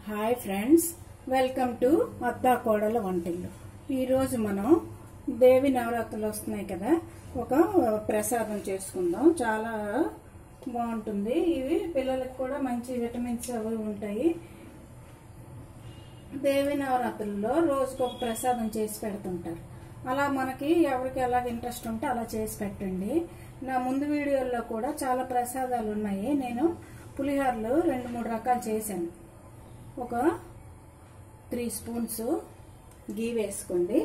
Hi friends welcome to అత్తా కోడల వంటిల్లు ఈరోజు మనం దేవి నవరాత్రులు వస్తున్నాయి కదా ఒక ప్రసాదం చేసుకుందాం చాలా బాగుంటుంది ఇవి పిల్లలకు కూడా మంచి విటమిన్స్ అవి ఉంటాయి దేవి నవరాత్రుల్లో రోజుకు ఒక ప్రసాదం చేసి పెడుతుంటారు అలా మనకి ఎవరికి ఎలాగ ఇంట్రెస్ట్ ఉంటే అలా చేసి పెట్టండి నా ముందు వీడియోల్లో కూడా చాలా ప్రసాదాలు ఉన్నాయి నేను పులిహోరలు రెండు మూడు రకాలు చేశాను ఒక త్రీ స్పూన్స్ గీ వేసుకోండి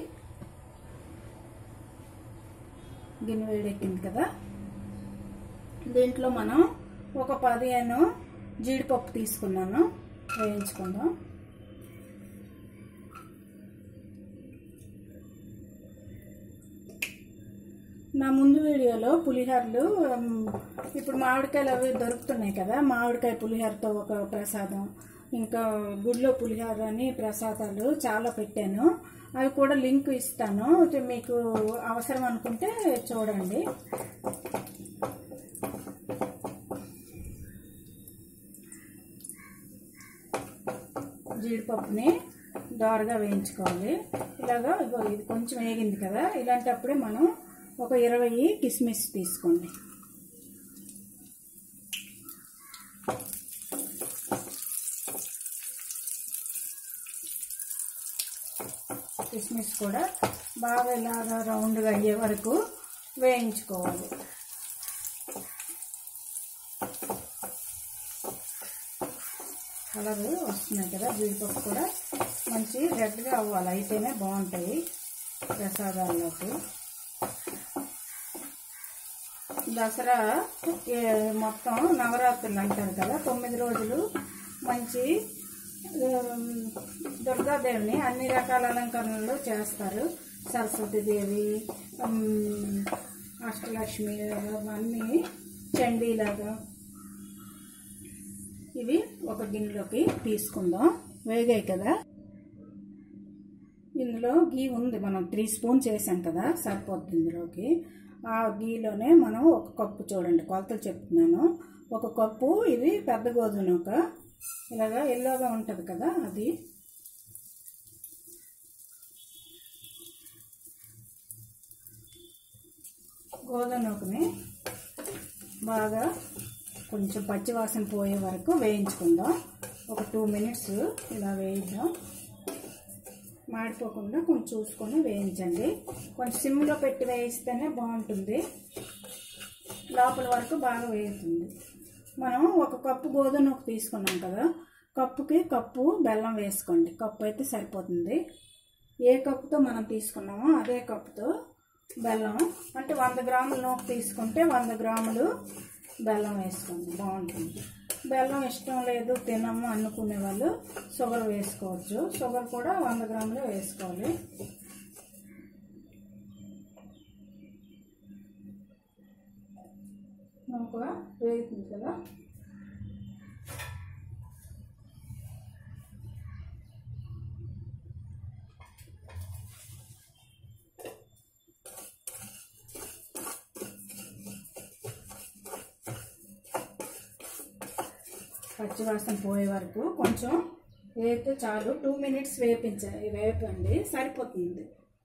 గిన్నె వేడెక్కింది కదా దీంట్లో మనం ఒక పదిహేను జీడిపప్పు తీసుకున్నాను వేయించుకుందాం నా ముందు వీడియోలో పులిహోరలు ఉమ్, ఇప్పుడు మామిడికాయలు అవి దొరుకుతున్నాయి కదా మామిడికాయ పులిహోరతో ఒక ప్రసాదం ఇంకా గుడిలో పులిహోర అని ప్రసాదాలు చాలా పెట్టాను అవి కూడా లింక్ ఇస్తాను ఇది మీకు అవసరం అనుకుంటే చూడండి జీడిపప్పుని దోరగా వేయించుకోవాలి ఇలాగా ఇగో ఇది కొంచెం వేగింది కదా ఇలాంటప్పుడే మనం ఒక ఇరవై కిస్మిస్ తీసుకోండి కిస్మిస్ కూడా బాగా ఇలాగా రౌండ్గా అయ్యే వరకు వేయించుకోవాలి కలర్ వస్తున్నాయి కదా జీడిపప్పు కూడా మంచి రెడ్గా అవ్వాలి అయితేనే బాగుంటాయి ప్రసాదాల్లోకి దసరా ఏ- మొత్తం నవరాత్రులు అంటారు కదా తొమ్మిది రోజులు మంచి ఉమ్, దుర్గాదేవిని అన్ని రకాల అలంకరణలు చేస్తారు సరస్వతీదేవి ఉమ్, అష్టలక్ష్మి అన్నీ చండీలాగా ఇవి ఒక గిన్నెలోకి తీసుకుందాం వేగాయి కదా ఇందులో గీ ఉంది మనం త్రీ స్పూన్స్ వేసాం కదా సరిపోద్ది ఇందులోకి ఆ గీలోనే మనం ఒక కప్పు చూడండి కొలతలు చెప్తున్నాను ఒక కప్పు ఇది పెద్ద గోధుమ నూక ఇలాగా ఎల్లోగా ఉంటుంది కదా అది గోధుమ నూకని బాగా కొంచెం పచ్చివాసన పోయే వరకు వేయించుకుందాం ఒక టూ మినిట్స్ ఇలా వేయిద్దాం మాడిపోకుండా కొంచెం చూసుకొని వేయించండి కొంచెం సిమ్లో పెట్టి వేయిస్తేనే బాగుంటుంది లోపల వరకు బాగా వేగుతుంది మనం ఒక కప్పు గోధుమ నూక తీసుకున్నాం కదా కప్పుకి కప్పు బెల్లం వేసుకోండి కప్పు అయితే సరిపోతుంది ఏ కప్పుతో మనం తీసుకున్నామో అదే కప్పుతో బెల్లం అంటే వంద గ్రాముల నూక తీసుకుంటే వంద గ్రాములు బెల్లం వేసుకోండి బాగుంటుంది బెల్లం ఇష్టం లేదు తినము అనుకునే వాళ్ళు షుగర్ వేసుకోవచ్చు షుగర్ కూడా వంద గ్రాములు వేసుకోవాలి నూక వేగుతుంది కదా పచ్చివాసన పోయే వరకు కొంచెం వేపితే చాలు టూ మినిట్స్ వేపించ వేపండి సరిపోతుంది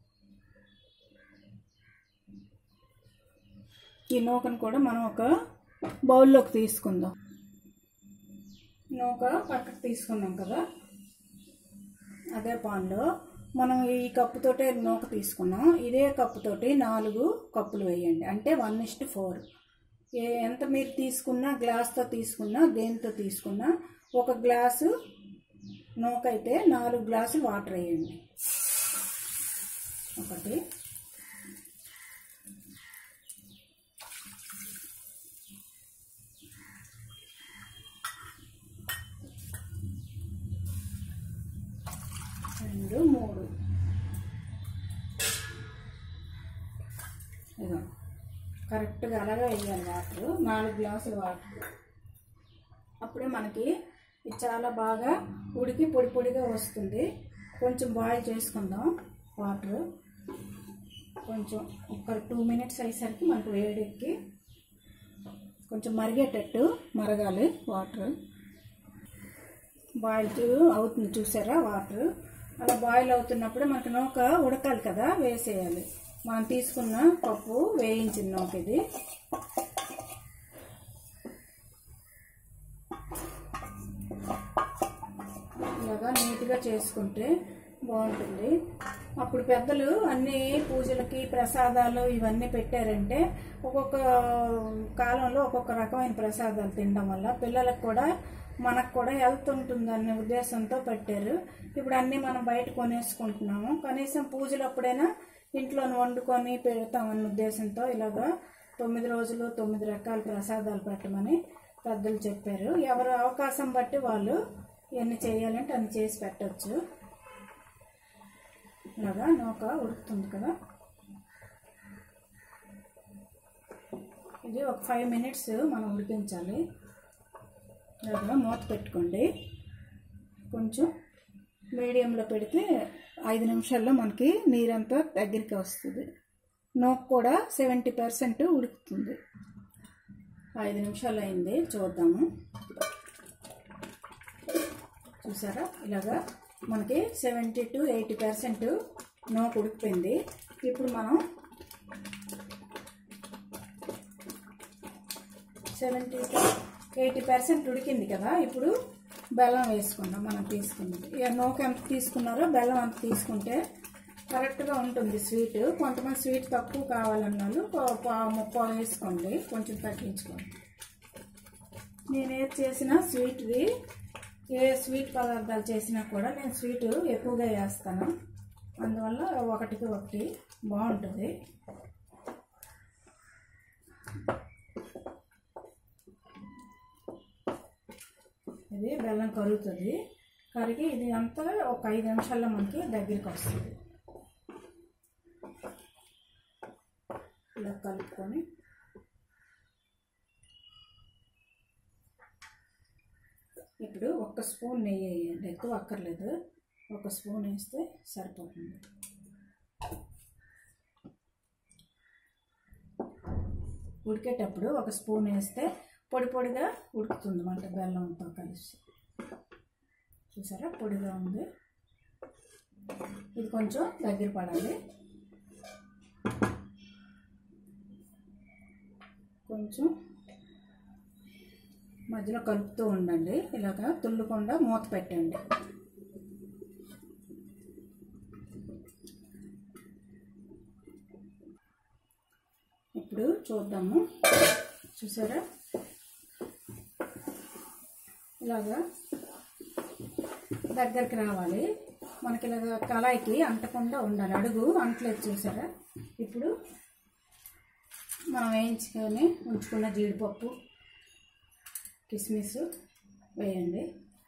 ఈ నూకను కూడా మనం ఒక బౌల్లోకి తీసుకుందాం నూక పక్కకు తీసుకున్నాం కదా అదే పాన్లో మనం ఈ కప్పుతోటే నూక తీసుకున్నాం ఇదే కప్పుతోటి నాలుగు కప్పులు వేయండి అంటే వన్ ఇస్ట్ ఫోర్ ఏ ఎంత మీరు తీసుకున్నా గ్లాస్తో తీసుకున్నా దేనితో తీసుకున్నా ఒక గ్లాసు నూకైతే నాలుగు గ్లాసులు వాటర్ వేయండి ఒకటి రెండు మూడు ఇదో కరెక్ట్గా అలాగే వేయాలి వాటర్ నాలుగు గ్లాసులు వాటర్ అప్పుడే మనకి ఇది చాలా బాగా ఉడికి పొడి పొడిగా వస్తుంది కొంచెం బాయిల్ చేసుకుందాం వాటర్ కొంచెం ఒక టూ మినిట్స్ అయ్యేసరికి మనకు వేడెక్కి కొంచెం మరిగేటట్టు మరగాలి వాటర్ బాయిల్ అవుతుంది చూసారా వాటర్ అలా బాయిల్ అవుతున్నప్పుడు మనకి నూక ఉడకాలి కదా వేసేయాలి మనం తీసుకున్న పప్పు వేయించిన నూక ఇది ఇలాగా నీట్గా చేసుకుంటే బాగుంటుంది అప్పుడు పెద్దలు అన్ని పూజలకి ప్రసాదాలు ఇవన్నీ పెట్టారంటే ఒక్కొక్క కాలంలో ఒక్కొక్క రకమైన ప్రసాదాలు తినడం వల్ల పిల్లలకు కూడా మనకు కూడా హెల్త్ ఉంటుంది అనే ఉద్దేశంతో పెట్టారు ఇప్పుడు అన్నీ మనం బయట కొనేసుకుంటున్నాము కనీసం పూజలు అప్పుడైనా ఇంట్లో వండుకొని పెడతామన్న ఉద్దేశంతో ఇలాగా తొమ్మిది రోజులు తొమ్మిది రకాల ప్రసాదాలు పెట్టమని పెద్దలు చెప్పారు ఎవరు అవకాశం బట్టి వాళ్ళు ఎన్ని చేయాలంటే అన్ని చేసి పెట్టచ్చు ఇలాగా నూక ఉడుకుతుంది కదా ఇది ఒక ఫైవ్ మినిట్స్ మనం ఉడికించాలి ఇలాగా మూత పెట్టుకోండి కొంచెం మీడియంలో పెడితే ఐదు నిమిషాల్లో మనకి నీరంతా దగ్గరికి వస్తుంది నూక కూడా సెవెంటీ పర్సెంట్ ఉడుకుతుంది ఐదు నిమిషాలు అయింది చూద్దాము చూసారా ఇలాగా మనకి సెవెంటీ టు ఎయిటీ పర్సెంట్ నూక ఉడికిపోయింది ఇప్పుడు మనం సెవెంటీ ఎయిటీ పర్సెంట్ ఉడికింది కదా ఇప్పుడు బెల్లం వేసుకుందాం మనం తీసుకున్నది ఇక నూక ఎంత తీసుకున్నారో బెల్లం అంత తీసుకుంటే కరెక్ట్గా ఉంటుంది స్వీట్ కొంతమంది స్వీట్ తక్కువ కావాలన్న వాళ్ళు పా- పా- ముప్పావు వేసుకోండి కొంచెం తగ్గించుకోండి నేనేది చేసినా స్వీట్ది ఏ స్వీట్ పదార్థాలు చేసినా కూడా నేను స్వీట్ ఎక్కువగా వేస్తాను అందువల్ల ఒకటికి ఒకటి బాగుంటుంది ఇది బెల్లం కరుగుతుంది కరిగి ఇది అంతా ఒక ఐదు నిమిషాల్లో మనకి దగ్గరికి వస్తుంది ఇలా కలుపుకొని ఇప్పుడు ఒక్క స్పూన్ నెయ్యి వేయండి ఎక్కువ అక్కర్లేదు ఒక స్పూన్ వేస్తే సరిపోతుంది ఉడికేటప్పుడు ఒక స్పూన్ వేస్తే పొడి పొడిగా ఉడుకుతుంది అన్నమాట బెల్లంతో కలిసి చూసారా పొడిగా ఉంది ఇది కొంచెం దగ్గర పడాలి కొంచెం మధ్యలో కలుపుతూ ఉండండి ఇలాగా తుల్లకుండా మూత పెట్టండి ఇప్పుడు చూద్దాము చూసారా ఇలాగా దగ్గరికి రావాలి మనకి ఇలాగ కళాయికి అంటకుండా ఉండాలి అడుగు అంటలేదు చూసారా ఇప్పుడు మనం వేయించుకొని ఉంచుకున్న జీడిపప్పు కిస్మిస్ వేయండి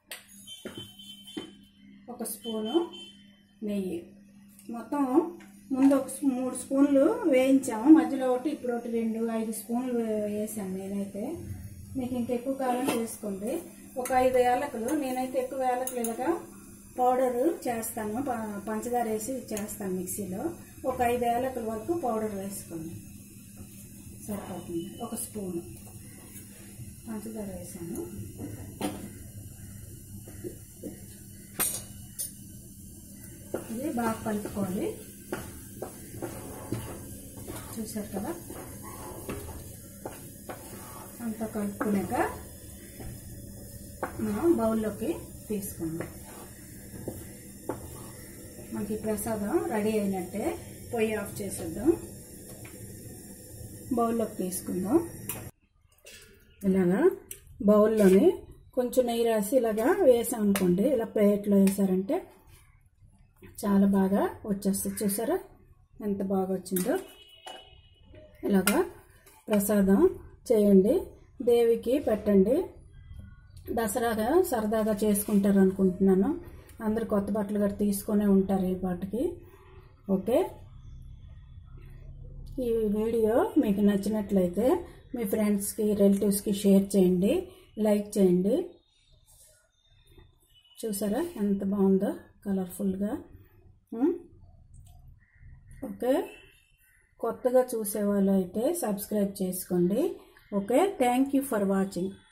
ఒక స్పూను నెయ్యి మొత్తం ముందు ఒక స్పూ- మూడు స్పూన్లు వేయించాము మధ్యలో ఒకటి ఇప్పుడు ఒకటి రెండు ఐదు స్పూన్లు వే- వేసాను నేనైతే మీకు ఇంకా ఎక్కువ కాలం చేసుకోండి ఒక ఐదు యాలకులు నేనైతే ఎక్కువ యాలకులు ఇలాగా పౌడర్ చేస్తాను ప- పంచదార వేసి చేస్తాను మిక్సీలో ఒక ఐదు యాలకుల వరకు పౌడర్ వేసుకోండి సరిపోతుంది ఒక స్పూను పంచదార వేసాను ఇది బాగా కలుపుకోవాలి చూసారు కదా అంతా కలుపుకున్నాక మనం బౌల్లోకి తీసుకుందాం మనకి ప్రసాదం రెడీ అయినట్టే పొయ్యి ఆఫ్ చేసేద్దాం బౌల్లోకి తీసుకుందాం ఇలాగా బౌల్లోని కొంచెం నెయ్యి రాసి ఇలాగా వేసాం అనుకోండి ఇలా ప్లేట్లో వేసారంటే చాలా బాగా వచ్చేస్తుంది చూసారా ఎంత బాగా వచ్చిందో ఇలాగా ప్రసాదం చేయండి దేవికి పెట్టండి దసరాగా సరదాగా చేసుకుంటారు అనుకుంటున్నాను అందరు కొత్త బట్టలు గట్రా తీసుకొనే ఉంటారు ఈ పాటికి ఓకే ఈ వీడియో మీకు నచ్చినట్లయితే మీ ఫ్రెండ్స్కి రిలేటివ్స్కి షేర్ చేయండి లైక్ చేయండి చూసారా ఎంత బాగుందో కలర్ఫుల్గా ఉమ్. ఓకే కొత్తగా చూసే వాళ్ళు అయితే సబ్స్క్రైబ్ చేసుకోండి okay thank you for watching